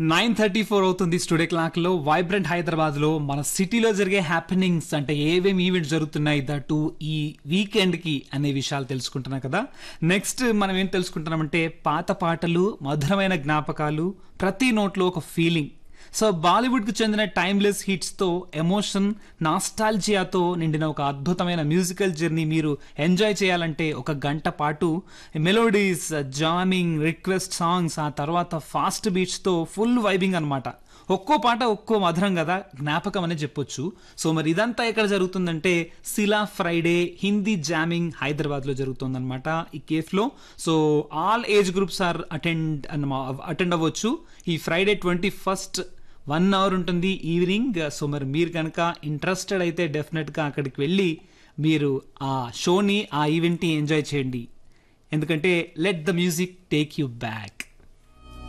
nine thirty four అవుతుంది studio clock లో vibrant Hyderabad లో మన సిటీలో జరిగే హ్యాపెనింగ్స్ అంటే ఏవేమి ఈవెంట్స్ జరుగుతున్నాయి దట్టు ఈ వీకెండ్ కి అనే విషయాలు తెలుసుకుంటున్నాం కదా నెక్స్ట్ మనం ఏం తెలుసుకుంటున్నామంటే పాత పాటలు మధురమైన జ్ఞాపకాలు ప్రతి నోట్లో ఒక ఫీలింగ్ సో బాలీవుడ్ కు చెందిన టైమ్లెస్ హిట్స్ తో ఎమోషన్ నాస్టాల్జియాతో నిండిన ఒక అద్భుతమైన మ్యూజికల్ జర్నీ మీరు ఎంజాయ్ చేయాలంటే ఒక గంట పాటు మెలోడీస్ జామింగ్ రిక్వెస్ట్ సాంగ్స్ ఆ తర్వాత ఫాస్ట్ బీట్స్ తో ఫుల్ వైబింగ్ అన్నమాట ఒక్కో పాట ఒక్కో మధురం కదా జ్ఞాపకం అని చెప్పొచ్చు సో మరి ఇదంతా ఎక్కడ జరుగుతుందంటే శిలా ఫ్రైడే హిందీ జామింగ్ హైదరాబాద్ లో జరుగుతుందన్నమాట ఈ కేఫ్ లో so all age groups are attend attend అవ్వచ్చు ఈ Friday twenty first one hour ఉంటుంది ఈవినింగ్ సో మరి మీరు కనుక ఇంట్రెస్టెడ్ అయితే డెఫినెట్గా అక్కడికి వెళ్ళి మీరు ఆ షోని ఆ ఈవెంట్ని ఎంజాయ్ చేయండి ఎందుకంటే let the music take you back